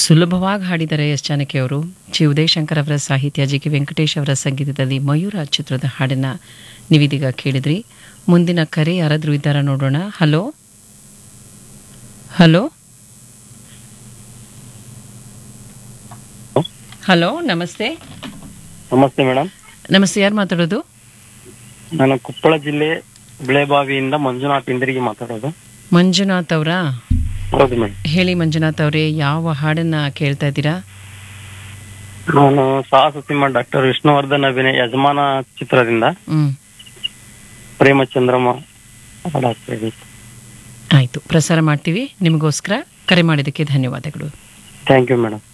ಸುಲಭವಾಗಿ ಹಾಡಿದ್ದಾರೆ ಎಸ್ ಜಾನಕಿ ಅವರು ಜಿ ಉದಯಶಂಕರ್ ಅವರ ಸಾಹಿತ್ಯ ಜಿ ಕೆ ವೆಂಕಟೇಶ್ ಅವರ ಸಂಗೀತದಲ್ಲಿ ಮಯೂರ ಚಿತ್ರದ ಹಾಡನ್ನ ನೀವಿದೀಗ ಕೇಳಿದ್ರಿ ಮುಂದಿನ ಕರೆ ಯಾರಾದರೂ ಇದ್ದಾರ ನೋಡೋಣ ಹಲೋ ಹಲೋ ಹಲೋ ನಮಸ್ತೆ ನಮಸ್ತೆ ಮೇಡಮ್ ನಮಸ್ತೆ ಯಾರು ಮಾತಾಡೋದು ನಾನು ಕೊಪ್ಪಳ ಜಿಲ್ಲೆ ಬಿಳೆಬಾವಿಯಿಂದ ಮಂಜುನಾಥ್ ಇಂದ್ರಿಗೆ ಮಾತಾಡೋದು ಮಂಜುನಾಥ್ ಅವರಾ ಹೌದು ಮೇಡಮ್ ಹೇಳಿ ಮಂಜುನಾಥ್ ಅವರೇ ಯಾವ ಹಾಡನ್ನ ಕೇಳ್ತಾ ಇದ್ದೀರಾ ನಾನು ಸಾಹಸ ಸಿಂಹ ಡಾಕ್ಟರ್ ವಿಷ್ಣುವರ್ಧನ್ ಅಭಿನಯ ಯಜಮಾನ ಚಿತ್ರದಿಂದ ಹ್ಮ್ ಪ್ರೇಮ ಚಂದ್ರಮ ಹಾಡಾಗ್ತಾ ಇದೆ ಆಯ್ತು ಪ್ರಸಾರ ಮಾಡ್ತೀವಿ ನಿಮಗೋಸ್ಕರ ಕರೆ ಮಾಡಿದ್ದಕ್ಕೆ ಧನ್ಯವಾದಗಳು ಥ್ಯಾಂಕ್ ಯು ಮೇಡಮ್